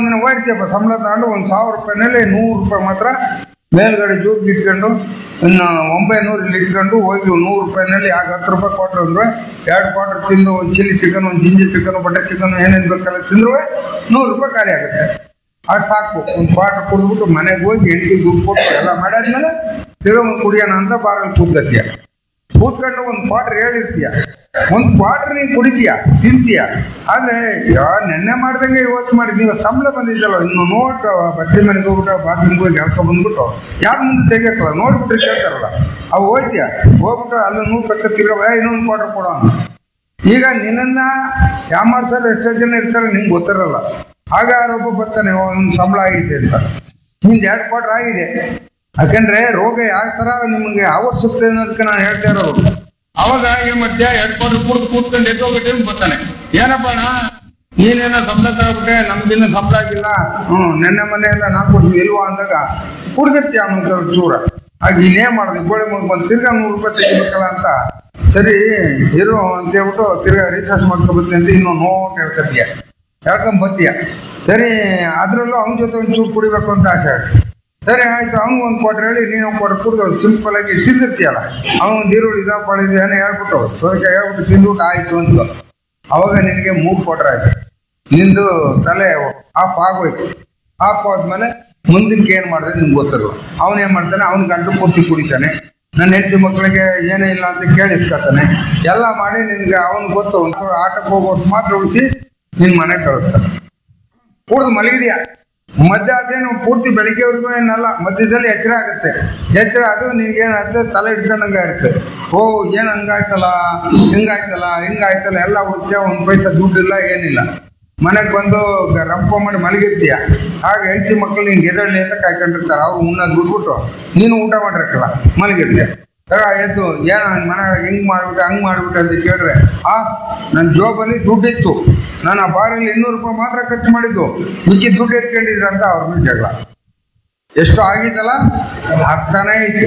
ಒಂದಿನ ಹೋಯ್ತೀಯಪ್ಪ ಸಂಬಳ ತಗೊಂಡು ಒಂದು ಸಾವಿರ ರೂಪಾಯಿನಲ್ಲಿ ನೂರು ರೂಪಾಯಿ ಮಾತ್ರ ಮೇಲ್ಗಡೆ ಜೂಬ್ಗೆ ಇಟ್ಕೊಂಡು ಇನ್ನು ಒಂಬೈನೂರು ಇಲ್ಲಿ ಇಟ್ಕೊಂಡು ಹೋಗಿ ಒಂದು ನೂರು ರೂಪಾಯಿನಲ್ಲಿ ಆಗ ಹತ್ತು ರೂಪಾಯಿ ಕೊಟ್ರು ಅಂದ್ರೆ ಎರಡು ಕ್ವಾರ್ಟರ್ ತಿಂದು ಒಂದು ಚಿಲ್ಲಿ ಚಿಕನ್ ಒಂದು ಜಿಂಜಿ ಚಿಕನ್ ಬಟರ್ ಚಿಕನ್ ಏನೇನು ಬೇಕಲ್ಲ ತಿಂದ್ರು ನೂರು ರೂಪಾಯಿ ಖಾಲಿ ಆಗುತ್ತೆ ಅದು ಸಾಕು ಒಂದು ಕ್ವಾರ್ಟರ್ ಕುಡಿದ್ಬಿಟ್ಟು ಮನೆಗೆ ಹೋಗಿ ಹೆಂಡತಿ ದುಡ್ಡು ಕೊಟ್ಟು ಎಲ್ಲ ಮಾಡಾದ್ಮೇಲೆ ತಿರುಗ ಕುಡಿಯೋಣ ಅಂತ ಬಾರಲ್ಲಿ ಕೂತ್ಕತ್ತೀಯ ಕೂತ್ಕೊಂಡು ಒಂದು ಕ್ವಾರ್ಟರ್ ಹೇಳಿರ್ತೀಯ ಒಂದು ಕ್ವಾರ್ಟರ್ ನೀನು ಕುಡಿತೀಯ ತಿಂತೀಯ ಆದ್ರೆ ಯಾ ನೆನ್ನೆ ಮಾಡ್ದಂಗೆ ಇವತ್ತು ಮಾಡಿ ನೀವು ಸಂಬಳ ಬಂದಿದ್ದಲ್ಲ ಇನ್ನು ನೋಟ್ ಬಚ್ಚಿ ಮನೆಗೆ ಹೋಗ್ಬಿಟ್ಟು ಬಾತ್ರೂಮ್ಗೆ ಹೋಗಿ ಎಳ್ಕೊ ಬಂದ್ಬಿಟ್ಟು ಯಾರ ಮುಂದೆ ತೆಗಿಯಕ್ಕಲ್ಲ ನೋಡ್ಬಿಟ್ರೆ ಕೇಳ್ತಾರಲ್ಲ ಅವು ಹೋಯ್ತೀಯ ಹೋಗ್ಬಿಟ್ಟು ಅಲ್ಲಿ ನೂರು ತಕ್ಕ ತಿರ್ಗ ಇನ್ನೊಂದು ಕ್ವಾರ್ಟರ್ ಕೊಡೋ ಅಂತ ಈಗ ನಿನ್ನನ್ನ ಯಾಮಾರ್ಸಲು ಎಷ್ಟೋ ಜನ ಇರ್ತಾರೆ ನಿಂಗೆ ಗೊತ್ತಿರಲ್ಲ ಆಗ ಯಾರೊಬ್ಬ ಬರ್ತಾನೆ ಒಂದು ಸಂಬಳ ಆಗಿದೆ ಅಂತ ನಿಂದು ಎರಡು ಕ್ವಾರ್ಟರ್ ಆಗಿದೆ ಯಾಕಂದ್ರೆ ರೋಗ ಯಾವ ತರ ನಿಮಗೆ ಆವರಿಸುತ್ತೆ ಅನ್ನೋದಕ್ಕೆ ನಾನು ಹೇಳ್ತಾ ಇರೋದು ಅವಾಗ ಏನ್ ಮಾಡ್ತೀಯ ಎರಡು ಕ್ವಾರ್ಟರ್ ಕೂತ್ ಕೂತ್ಕೊಂಡು ಎದ್ದೋಗ್ಬಿಟ್ಟು ಅಂತ ಬರ್ತಾನೆ ಏನಪ್ಪ ಅಣ್ಣ ನೀನೇನೋ ಸಂಬಳ ತಗೊಬಿಟ್ಟೆ ನಮ್ಗಿನ್ನೂ ಸಂಬಳ ಆಗಿಲ್ಲ ಹ್ಞೂ ನೆನ್ನೆ ಮನೆ ಎಲ್ಲ ನಾನು ಕೊಡ್ತೀನಿ ಇಲ್ವಾ ಅಂದಾಗ ಕುಡ್ದಿರ್ತೀಯ ಅವನ ಚೂರ ಆಗ ಇನ್ನೇನ್ ಮಾಡೋದು ಗೋಳಿ ಮುಗಿ ಬಂದು ತಿರ್ಗಾ ನೂರು ರೂಪಾಯಿ ತೆಗಿಬೇಕಲ್ಲ ಅಂತ ಸರಿ ಇರು ಅಂತ ಹೇಳ್ಬಿಟ್ಟು ತಿರ್ಗಾ ರೀಚಾರ್ಜ್ ಮಾಡ್ಕೊಬತ್ತೀನಿ ಅಂತ ಇನ್ನೂ ನೋಟ್ ಹೇಳ್ಕೊತೀಯ ಹೇಳ್ಕೊಂಡ್ ಬತ್ತೀಯ ಸರಿ ಅದ್ರಲ್ಲೂ ಅವನ ಜೊತೆ ಒಂಚೂರು ಕುಡಿಬೇಕು ಅಂತ ಆಸೆ ಆಗುತ್ತೆ ಸರಿ ಆಯ್ತು ಅವ್ನು ಒಂದು ಕ್ವಾರ್ಟರ್ ಹೇಳಿ ನೀನು ಒಂದು ಕ್ವಾರ್ಟರ್ ಕುಡ್ದು ಸಿಂಪಲ್ ಆಗಿ ತಿಂದಿರ್ತೀಯಲ್ಲ ಅವನು ಒಂದು ಈರುಳ್ಳಿ ಇದ ಪಳಿದೆ ಏನೋ ಹೇಳ್ಬಿಟ್ಟು ಸೋರಿಕಾಯಿ ಹೇಳ್ಬಿಟ್ಟು ತಿಂದ್ಬಿಟ್ಟು ಆಯ್ತು ಅಂತ ಅವಾಗ ನಿನಗೆ ಮೂರು ಕ್ವಾರ್ಟರ್ ಆಯ್ತು ನಿಂದು ತಲೆ ಆಫ್ ಆಗೋಯ್ತು ಆಫ್ ಆದ್ಮೇಲೆ ಮುಂದಕ್ಕೆ ಏನು ಮಾಡಿದ್ರೆ ನಿಮ್ಗೆ ಗೊತ್ತಿರಲ್ಲ ಅವನು ಏನು ಮಾಡ್ತಾನೆ ಅವ್ನ ಗಂಟು ಪೂರ್ತಿ ಕುಡಿತಾನೆ ನನ್ನ ಹೆಂಡತಿ ಮಕ್ಕಳಿಗೆ ಏನೂ ಇಲ್ಲ ಅಂತ ಕೇಳಿಸ್ಕೊತಾನೆ ಎಲ್ಲ ಮಾಡಿ ನಿನ್ಗೆ ಅವನು ಗೊತ್ತು ಒಂದು ಆಟಕ್ಕೆ ಹೋಗೋಷ್ಟು ಮಾತ್ರ ಉಳಿಸಿ ನಿನ್ನ ಮನೆಗೆ ಕಳಿಸ್ತಾನೆ ಕುಡ್ದು ಮಲಗಿದ್ಯಾ ಮಧ್ಯ ಅದೇನು ಪೂರ್ತಿ ಬೆಳಿಗ್ಗೆವರೆಗೂ ಏನಲ್ಲ ಮಧ್ಯದಲ್ಲಿ ಎಚ್ಚರ ಆಗುತ್ತೆ ಎಚ್ಚರ ಅದು ನಿನ್ಗೇನಾಗುತ್ತೆ ತಲೆ ಹಿಡ್ಕೊಂಡಂಗೆ ಇರುತ್ತೆ ಓ ಏನು ಹಂಗಾಯ್ತಲ್ಲ ಹಿಂಗಾಯ್ತಲ್ಲ ಹಿಂಗಾಯ್ತಲ್ಲ ಎಲ್ಲ ಹುಡುಕ್ಯ ಒಂದು ಪೈಸಾ ದುಡ್ಡಿಲ್ಲ ಏನಿಲ್ಲ ಮನೆಗೆ ಬಂದು ಗ- ರಂಪ ಮಾಡಿ ಮಲಗಿರ್ತೀಯ ಆಗ ಹೆಂಡತಿ ಮಕ್ಕಳು ನಿನ್ಗೆ ಎದಳ್ಳಿ ಅಂತ ಕಾಯ್ಕೊಂಡಿರ್ತಾರೆ ಅವ್ರು ಉಣ್ಣೋದು ಬಿಟ್ಬಿಟ್ಟು ನೀನು ಊಟ ಮಾಡಿರಕ್ಕಲ್ಲ ಮಲಗಿರ್ತೀಯ ಆಗ ಎದ್ದು ಏನು ನನ್ನ ಮನೆಯೊಳಗೆ ಹಿಂಗೆ ಮಾಡ್ಬಿಟ್ಟೆ ಹಂಗೆ ಮಾಡ್ಬಿಟ್ಟೆ ಅಂತ ಕೇಳಿದ್ರೆ ಆ ನನ್ನ ಜೋಬಲ್ಲಿ ದುಡ್ಡಿತ್ತು ನಾನು ಆ ಬಾರಲ್ಲಿ ಇನ್ನೂರು ರೂಪಾಯಿ ಮಾತ್ರ ಖರ್ಚು ಮಾಡಿದ್ದು ಮಿಕ್ಕಿ ದುಡ್ಡು ಎತ್ಕೊಂಡಿದ್ರ ಅಂತ ಅವ್ರ ಮೇಲೆ ಜಗಳ ಎಷ್ಟು ಆಗಿದ್ದಲ್ಲ ಆಗ್ತಾನೇ ಐತೆ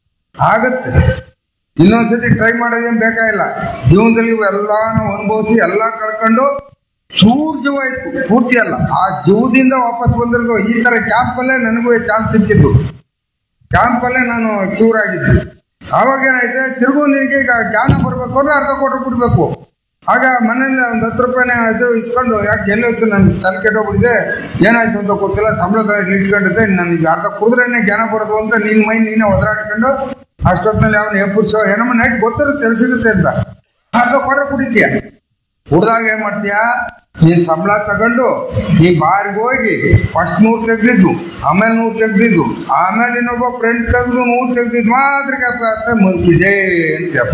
ಆಗತ್ತೆ ಇನ್ನೊಂದ್ಸತಿ ಟ್ರೈ ಮಾಡೋದೇನು ಬೇಕಾಗಿಲ್ಲ ಜೀವನದಲ್ಲಿ ಇವೆಲ್ಲ ನಾವು ಅನುಭವಿಸಿ ಎಲ್ಲ ಕಳ್ಕೊಂಡು ಚೂರ್ ಜೀವ ಆಯ್ತು ಪೂರ್ತಿ ಅಲ್ಲ ಆ ಜೀವದಿಂದ ವಾಪಸ್ ಬಂದಿರೋದು ಈ ತರ ಕ್ಯಾಂಪಲ್ಲೇ ನನಗೂ ಚಾನ್ಸ್ ಸಿಕ್ಕಿದ್ದು ಕ್ಯಾಂಪಲ್ಲೇ ನಾನು ಕ್ಯೂರ್ ಆಗಿದ್ದು ಆವಾಗ ಏನಾಯ್ತು ತಿರುಗು ನಿನಗೆ ಈಗ ಜ್ಞಾನ ಬರ್ಬೇಕು ಅಂದ್ರೆ ಅರ್ಧ ಕೋಟಿ ಬಿಡ್ಬೇಕು ಆಗ ಮನೇಲಿ ಒಂದು ಹತ್ತು ರೂಪಾಯಿನ ಇದು ಇಸ್ಕೊಂಡು ಯಾಕೆ ಎಲ್ಲೋಯ್ತು ನನ್ನ ತಲೆ ಕೆಟ್ಟೋಗ್ಬಿಟ್ಟಿದೆ ಏನಾಯ್ತು ಅಂತ ಗೊತ್ತಿಲ್ಲ ಸಂಬಳದ ಇಟ್ಕೊಂಡಿದ್ದೆ ನನಗೆ ಅರ್ಧ ಕುಡಿದ್ರೇನೆ ಜ್ಞಾನ ಬರೋದು ಅಂತ ನಿನ್ನ ಮೈ ನೀನೇ ಒದರಾಡ್ಕೊಂಡು ಅಷ್ಟೊತ್ತಿನಲ್ಲಿ ಅವನು ಎಪ್ಪುಡ್ಸೋ ಏನಮ್ಮ ನೈಟ್ ಗೊತ್ತಿರುತ್ತೆ ಸಿಗುತ್ತೆ ಅಂತ ಅರ್ಧ ಕೊಟ್ರೆ ಕುಡಿತೀಯ ಕುಡ್ದಾಗ ಏನ್ ಮಾಡ್ತೀಯ ನೀನ್ ಸಂಬಳ ತಗೊಂಡು ನೀ ಬಾರಿಗೆ ಹೋಗಿ ಫಸ್ಟ್ ನೂರು ತೆಗ್ದಿದ್ದು ಆಮೇಲೆ ನೂರು ತೆಗ್ದಿದ್ದು ಆಮೇಲೆ ಇನ್ನೊಬ್ಬ ಫ್ರೆಂಡ್ ತೆಗೆದು ನೂರು ತೆಗ್ದಿದ್ದು ಮಾತ್ರ ಕ್ಯಾಪ್ ಅಂತ ಮುಗಿದೆ ಅಂತ ಕ್ಯಾಪ್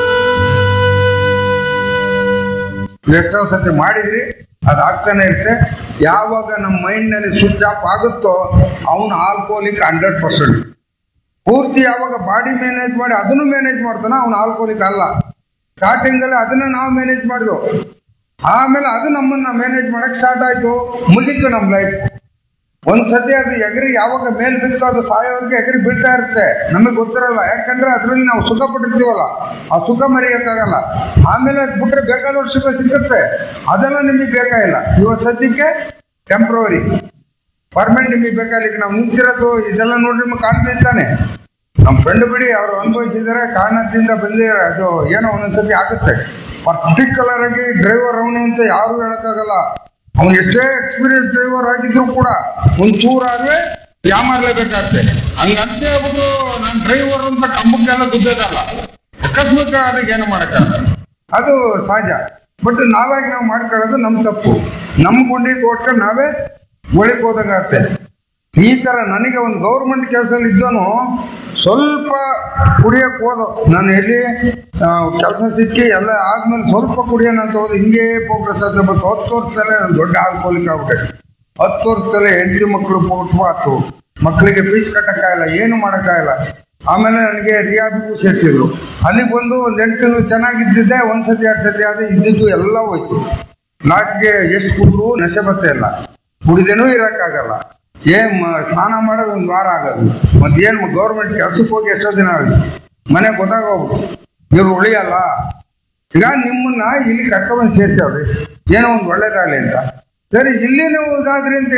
ಎಷ್ಟೋ ಸತಿ ಮಾಡಿದ್ರಿ ಅದು ಆಗ್ತಾನೆ ಇರುತ್ತೆ ಯಾವಾಗ ನಮ್ಮ ಮೈಂಡ್ನಲ್ಲಿ ಸ್ವಿಚ್ ಆಫ್ ಆಗುತ್ತೋ ಅವನು ಆಲ್ಕೋಲಿಕ್ ಹಂಡ್ರೆಡ್ ಪರ್ಸೆಂಟ್ ಪೂರ್ತಿ ಯಾವಾಗ ಬಾಡಿ ಮ್ಯಾನೇಜ್ ಮಾಡಿ ಅದನ್ನು ಮ್ಯಾನೇಜ್ ಮಾಡ್ತಾನೆ ಅವನು ಆಲ್ಕೋಲಿಕ್ ಅಲ್ಲ ಸ್ಟಾರ್ಟಿಂಗ್ ಅಲ್ಲಿ ಅದನ್ನ ನಾವು ಮ್ಯಾನೇಜ್ ಮಾಡಿದ್ವು ಆಮೇಲೆ ಅದು ನಮ್ಮನ್ನ ಮ್ಯಾನೇಜ್ ಮಾಡಕ್ ಸ್ಟಾರ್ಟ್ ಆಯ್ತು ಮುಗೀತು ನಮ್ಮ ಲೈಫ್ ಒಂದ್ಸತಿ ಅದು ಎಗರಿ ಯಾವಾಗ ಮೇಲ್ ಬಿತ್ತು ಅದು ಸಾಯೋವರೆಗೆ ಎಗರಿ ಬೀಳ್ತಾ ಇರುತ್ತೆ ನಮಗೆ ಗೊತ್ತಿರಲ್ಲ ಯಾಕಂದ್ರೆ ಅದ್ರಲ್ಲಿ ನಾವು ಸುಖ ಪಟ್ಟಿರ್ತೀವಲ್ಲ ಆ ಸುಖ ಮರೆಯೋಕ್ಕಾಗಲ್ಲ ಆಮೇಲೆ ಅದು ಬಿಟ್ರೆ ಬೇಕಾದಷ್ಟು ಸುಖ ಸಿಗುತ್ತೆ ಅದೆಲ್ಲ ನಿಮಗೆ ಬೇಕಾಗಿಲ್ಲ ಇವತ್ತು ಸದ್ಯಕ್ಕೆ ಟೆಂಪ್ರವರಿ ಪರ್ಮನೆಂಟ್ ನಿಮಗೆ ಬೇಕಾಗಿಲ್ಲ ಈಗ ನಾವು ನಿಂತಿರೋದು ಇದೆಲ್ಲ ನೋಡಿ ನಿಮಗೆ ಕಾಣ್ತಿದ್ದಾನೆ ನಮ್ಮ ಫ್ರೆಂಡ್ ಬಿಡಿ ಅವರು ಅನುಭವಿಸಿದರೆ ಕಾರಣದಿಂದ ಬಂದಿದ್ದಾರೆ ಅದು ಏನೋ ಒಂದೊಂದ್ಸತಿ ಆಗುತ್ತೆ ಪರ್ಟಿಕ್ಯುಲರ್ ಆಗಿ ಡ್ರೈವರ್ ಅವನು ಅಂತ ಯಾರು ಹೇಳಕ್ಕಾಗಲ್ಲ ಅವನು ಎಷ್ಟೇ ಎಕ್ಸ್ಪೀರಿಯನ್ಸ್ ಡ್ರೈವರ್ ಆಗಿದ್ರು ಕೂಡ ಒಂಚೂರಾದ್ರೆ ಯಾಮಾರ್ಲೇಬೇಕಾಗ್ತದೆ ಹಂಗಂತ ಹೇಳ್ಬಿಟ್ಟು ನಾನು ಡ್ರೈವರ್ ಅಂತ ಕಂಬಕ್ಕೆಲ್ಲ ಗುದ್ದೋದಲ್ಲ ಅಕಸ್ಮಾತ್ ಅದಕ್ಕೆ ಏನು ಮಾಡೋಕ್ಕಾಗಲ್ಲ ಅದು ಸಹಜ ಬಟ್ ನಾವಾಗಿ ನಾವು ಮಾಡ್ಕೊಳ್ಳೋದು ನಮ್ಮ ತಪ್ಪು ನಮ್ಮ ಗುಂಡಿಗೆ ಕೊಟ್ಕೊಂಡು ನಾವೇ ಒಳಗೆ ಹೋದಾಗತ್ತೆ ಈ ತರ ನನಗೆ ಒಂದು ಗೌರ್ಮೆಂಟ್ ಕೆಲಸದಲ್ಲಿ ಇದ್ದವನು ಸ್ವಲ್ಪ ಕುಡಿಯಕ್ಕೆ ಹೋದ ನಾನು ಎಲ್ಲಿ ಕೆಲಸ ಸಿಕ್ಕಿ ಎಲ್ಲ ಆದ್ಮೇಲೆ ಸ್ವಲ್ಪ ಕುಡಿಯೋಣ ಅಂತ ಹೋದ ಹಿಂಗೆ ಪ್ರೋಗ್ರೆಸ್ ಆದ ಬಟ್ ಹತ್ತು ವರ್ಷದಲ್ಲೇ ನಾನು ದೊಡ್ಡ ಆಲ್ಕೋಲಿಕ್ ಆಗ್ಬಿಟ್ಟೆ ಹತ್ತು ವರ್ಷದಲ್ಲೇ ಹೆಂಡತಿ ಮಕ್ಕಳು ಪೋಟ್ಬಾತು ಮಕ್ಕಳಿಗೆ ಫೀಸ್ ಕಟ್ಟಕ್ಕಾಗಲ್ಲ ಏನು ಮಾಡೋಕ್ಕಾಗಲ್ಲ ಆಮೇಲೆ ನನಗೆ ರಿಯಾಬಿಗೂ ಸೇರಿಸಿದ್ರು ಅಲ್ಲಿಗೆ ಬಂದು ಒಂದು ಎಂಟು ತಿಂಗಳು ಚೆನ್ನಾಗಿದ್ದಿದ್ದೆ ಒಂದು ಸತಿ ಎರಡು ಸತಿ ಆದ ಇದ್ದಿದ್ದು ಎಲ್ಲ ಹೋಯ್ತು ಲಾಸ್ಟ್ಗೆ ಎಷ್ಟು ಕುಡಿದ್ರು ನಶೆ ಬರ್ತಾ ಇಲ್ಲ ಕುಡಿದೇನೂ ಇರೋಕ್ಕಾಗಲ್ಲ ಏನ್ ಮ- ಸ್ನಾನ ಮಾಡೋದು ಒಂದು ವಾರ ಆಗೋದು ಮತ್ತೆ ಏನು ಗೌರ್ಮೆಂಟ್ ಕೆಲ್ಸಕ್ಕೆ ಹೋಗಿ ಎಷ್ಟೋ ದಿನ ಆಗಿದೆ ಮನೆಗೆ ಗೊತ್ತಾಗೋಗ್ಬಿಟ್ಟು ಇವ್ರು ಉಳಿಯಲ್ಲ ಈಗ ನಿಮ್ಮನ್ನ ಇಲ್ಲಿ ಕರ್ಕೊಂಡ್ಬಂದು ಸೇರ್ಸವ್ರಿ ಏನೋ ಒಂದು ಒಳ್ಳೇದಾಗಲಿ ಅಂತ ಸರಿ ಇಲ್ಲಿ ನೀವು ಇದಾದ್ರಿ ಅಂತ